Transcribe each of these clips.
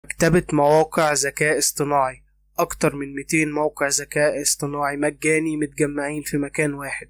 مكتبة مواقع ذكاء اصطناعي أكتر من 200 موقع ذكاء اصطناعي مجاني متجمعين في مكان واحد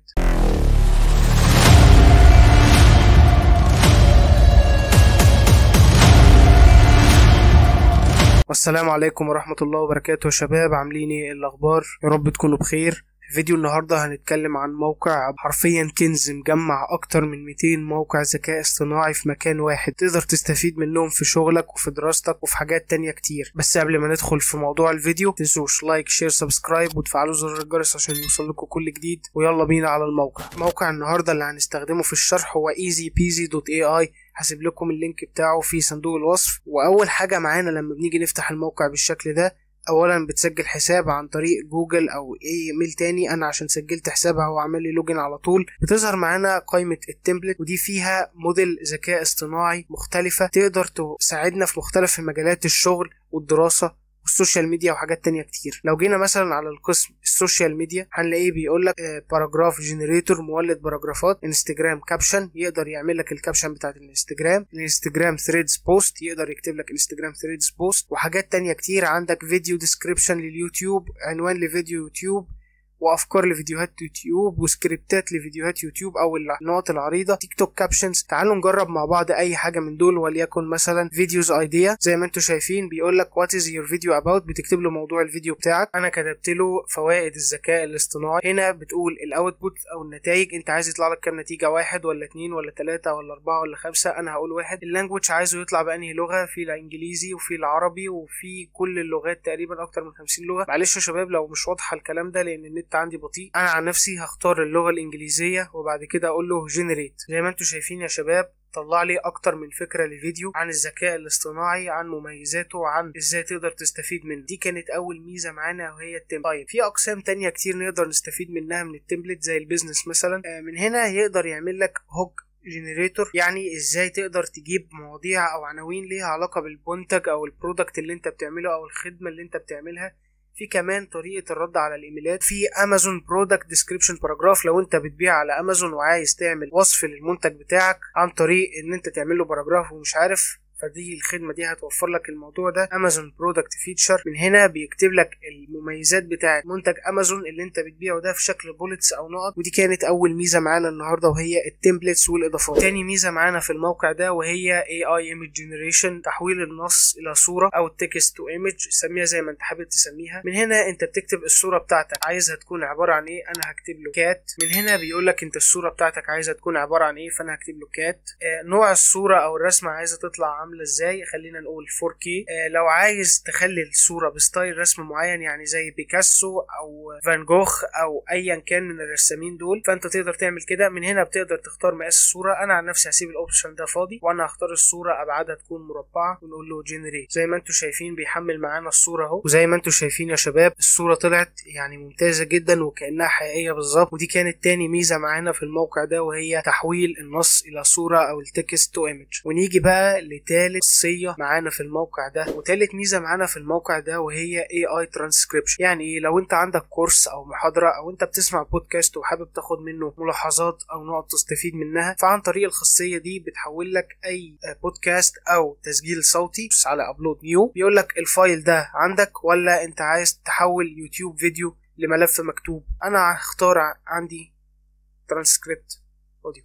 والسلام عليكم ورحمة الله وبركاته يا شباب عاملين ايه الأخبار يا رب تكونوا بخير في فيديو النهاردة هنتكلم عن موقع حرفيا كنز مجمع أكتر من 200 موقع ذكاء اصطناعي في مكان واحد تقدر تستفيد منهم في شغلك وفي دراستك وفي حاجات تانية كتير بس قبل ما ندخل في موضوع الفيديو متنسوش لايك شير سبسكرايب وتفعلوا زر الجرس عشان يوصل لكم كل جديد ويلا بينا على الموقع موقع النهاردة اللي هنستخدمه في الشرح هو easypeasy.ai هسيب لكم اللينك بتاعه في صندوق الوصف واول حاجه معانا لما بنيجي نفتح الموقع بالشكل ده اولا بتسجل حساب عن طريق جوجل او اي ايميل تاني انا عشان سجلت حساب هو عمل لي لوجن على طول بتظهر معانا قائمه التمبلت ودي فيها موديل ذكاء اصطناعي مختلفه تقدر تساعدنا في مختلف مجالات الشغل والدراسه والسوشيال ميديا وحاجات تانية كتير لو جينا مثلا على القسم السوشيال ميديا هنلاقيه بيقول لك باراجراف جنريتور مولد باراجرافات انستجرام كابشن يقدر يعمل لك الكابشن بتاعت الانستجرام الانستجرام ثريدز بوست يقدر يكتب لك انستجرام ثريدز بوست وحاجات تانية كتير عندك فيديو ديسكريبشن لليوتيوب عنوان لفيديو يوتيوب وافكار لفيديوهات يوتيوب وسكريبتات لفيديوهات يوتيوب او النقط العريضه تيك توك كابشنز تعالوا نجرب مع بعض اي حاجه من دول وليكن مثلا فيديوز ايديا زي ما انتم شايفين بيقول لك وات از يور فيديو اباوت بتكتب له موضوع الفيديو بتاعك انا كتبت له فوائد الذكاء الاصطناعي هنا بتقول الاوتبوت او النتائج انت عايز يطلع لك كام نتيجه واحد ولا اتنين ولا تلاته ولا اربعه ولا خمسه انا هقول واحد اللانجوج عايزه يطلع بانهي لغه في الانجليزي وفي العربي وفي كل اللغات تقريبا اكتر من 50 لغه معلش يا شباب لو مش واضحه الكلام ده لان النت عندي بطيء انا عن نفسي هختار اللغة الإنجليزية وبعد كده أقول له جنريت زي ما انتم شايفين يا شباب طلع لي اكتر من فكره لفيديو عن الذكاء الاصطناعي عن مميزاته عن ازاي تقدر تستفيد منه دي كانت اول ميزه معانا وهي التمبلت طيب في اقسام تانية كتير نقدر نستفيد منها من التمبلت زي البيزنس مثلا من هنا يقدر يعمل لك هوك جنريتور يعني ازاي تقدر تجيب مواضيع او عناوين ليها علاقه بالمنتج او البرودكت اللي انت بتعمله او الخدمه اللي انت بتعملها في كمان طريقه الرد على الايميلات في امازون برودكت ديسكريبشن باراجراف لو انت بتبيع على امازون وعايز تعمل وصف للمنتج بتاعك عن طريق ان انت تعمل له باراجراف ومش عارف فدي الخدمة دي هتوفر لك الموضوع ده امازون برودكت فيتشر من هنا بيكتب لك المميزات بتاعة منتج امازون اللي انت بتبيعه ده في شكل بولتس او نقط ودي كانت اول ميزة معانا النهاردة وهي التمبلتس والاضافات تاني ميزة معانا في الموقع ده وهي AI image generation تحويل النص الى صورة او تكست تو ايمج سميها زي ما انت حابب تسميها من هنا انت بتكتب الصورة بتاعتك عايزها تكون عبارة عن ايه انا هكتب له كات من هنا بيقول لك انت الصورة بتاعتك عايزها تكون عبارة عن ايه فانا هكتب له كات آه نوع الصورة او الرسمة عايزة تطلع عامله ازاي خلينا نقول 4K آه لو عايز تخلي الصوره بستايل رسم معين يعني زي بيكاسو او فان جوخ او ايا كان من الرسامين دول فانت تقدر تعمل كده من هنا بتقدر تختار مقاس الصوره انا عن نفسي هسيب الاوبشن ده فاضي وانا هختار الصوره ابعادها تكون مربعه ونقول له جنريت زي ما انتم شايفين بيحمل معانا الصوره اهو وزي ما انتم شايفين يا شباب الصوره طلعت يعني ممتازه جدا وكانها حقيقيه بالظبط ودي كانت تاني ميزه معانا في الموقع ده وهي تحويل النص الى صوره او التكست تو ايمج ونيجي بقى لتالت خاصيه معانا في الموقع ده وتالت ميزه معانا في الموقع ده وهي AI transcription يعني ايه لو انت عندك كورس او محاضره او انت بتسمع بودكاست وحابب تاخد منه ملاحظات او نقط تستفيد منها فعن طريق الخاصيه دي بتحول لك اي بودكاست او تسجيل صوتي بس على ابلود نيو بيقول لك الفايل ده عندك ولا انت عايز تحول يوتيوب فيديو لملف مكتوب انا هختار عندي ترانسكريبت اوديو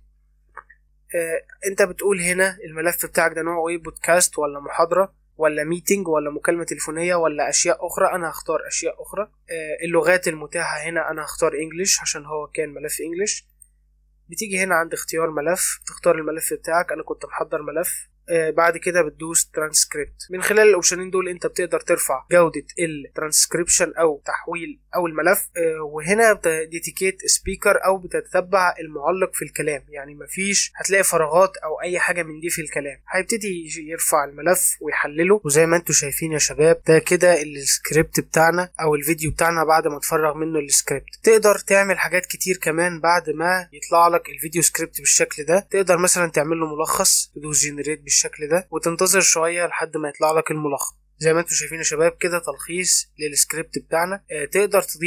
آه، انت بتقول هنا الملف بتاعك ده نوعه ايه بودكاست ولا محاضره ولا ميتنج ولا مكالمة تليفونية ولا أشياء أخرى أنا هختار أشياء أخرى آه اللغات المتاحة هنا أنا هختار إنجليش عشان هو كان ملف إنجليش بتيجي هنا عند اختيار ملف تختار الملف بتاعك أنا كنت محضر ملف آه بعد كده بتدوس ترانسكريبت من خلال الاوبشنين دول انت بتقدر ترفع جودة الترانسكريبشن او تحويل او الملف آه وهنا بتديتيكيت سبيكر او بتتبع المعلق في الكلام يعني مفيش هتلاقي فراغات او اي حاجة من دي في الكلام هيبتدي يرفع الملف ويحلله وزي ما انتم شايفين يا شباب ده كده السكريبت بتاعنا او الفيديو بتاعنا بعد ما تفرغ منه السكريبت تقدر تعمل حاجات كتير كمان بعد ما يطلع لك الفيديو سكريبت بالشكل ده تقدر مثلا تعمل له ملخص تدوس جنريت بالشكل ده وتنتظر شويه لحد ما يطلع لك الملخص زي ما انتم شايفين يا شباب كده تلخيص للسكريبت بتاعنا آه تقدر تضيف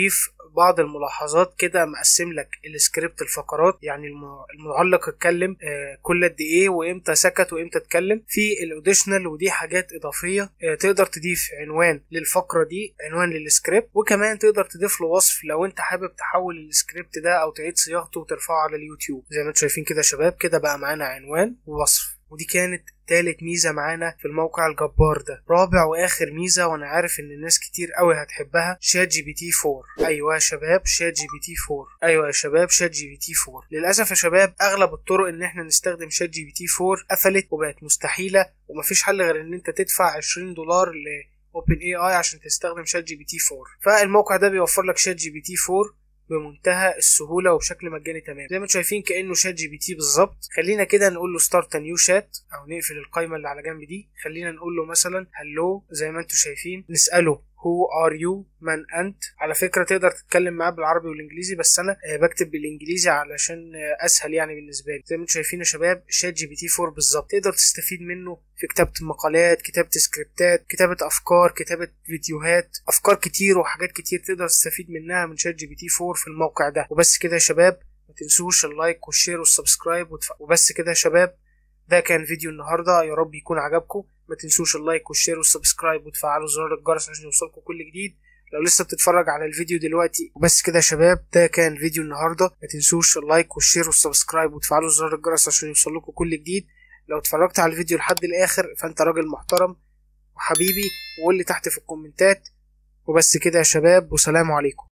بعض الملاحظات كده مقسم لك السكريبت الفقرات يعني المعلق اتكلم كل قد ايه وامتى سكت وامتى اتكلم في الاوديشنال ودي حاجات اضافيه تقدر تضيف عنوان للفقره دي عنوان للسكريبت وكمان تقدر تضيف له وصف لو انت حابب تحول السكريبت ده او تعيد صياغته وترفعه على اليوتيوب زي ما انتم شايفين كده يا شباب كده بقى معانا عنوان ووصف ودي كانت تالت ميزة معانا في الموقع الجبار ده رابع واخر ميزة وانا عارف ان الناس كتير قوي هتحبها شات جي بي تي 4 ايوه يا شباب شات جي بي تي 4 ايوه يا شباب شات جي بي تي 4 للاسف يا شباب اغلب الطرق ان احنا نستخدم شات جي بي تي 4 قفلت وبقت مستحيلة ومفيش حل غير ان انت تدفع 20 دولار ل اوبن اي اي عشان تستخدم شات جي بي تي 4 فالموقع ده بيوفر لك شات جي بي تي 4 بمنتهى السهولة وبشكل مجاني تمام زي ما انتم شايفين كأنه شات جي بي تي بالظبط خلينا كده نقول له ستارت نيو شات او نقفل القائمة اللي على جنب دي خلينا نقول له مثلا هلو زي ما انتم شايفين نسأله هو ار يو من انت على فكره تقدر تتكلم معاه بالعربي والانجليزي بس انا بكتب بالانجليزي علشان اسهل يعني بالنسبه لي زي ما انتم شايفين يا شباب شات جي بي تي 4 بالظبط تقدر تستفيد منه في كتابه مقالات كتابه سكريبتات كتابه افكار كتابه فيديوهات افكار كتير وحاجات كتير تقدر تستفيد منها من شات جي بي تي 4 في الموقع ده وبس كده يا شباب ما تنسوش اللايك والشير والسبسكرايب وتف... وبس كده يا شباب ده كان فيديو النهارده يا رب يكون عجبكم ما تنسوش اللايك والشير والسبسكرايب وتفعلوا زرار الجرس عشان يوصلكم كل جديد لو لسه بتتفرج على الفيديو دلوقتي وبس كده يا شباب ده كان فيديو النهارده ما تنسوش اللايك والشير والسبسكرايب وتفعلوا زرار الجرس عشان يوصلكم كل جديد لو اتفرجت على الفيديو لحد الاخر فانت راجل محترم وحبيبي وقول لي تحت في الكومنتات وبس كده يا شباب وسلام عليكم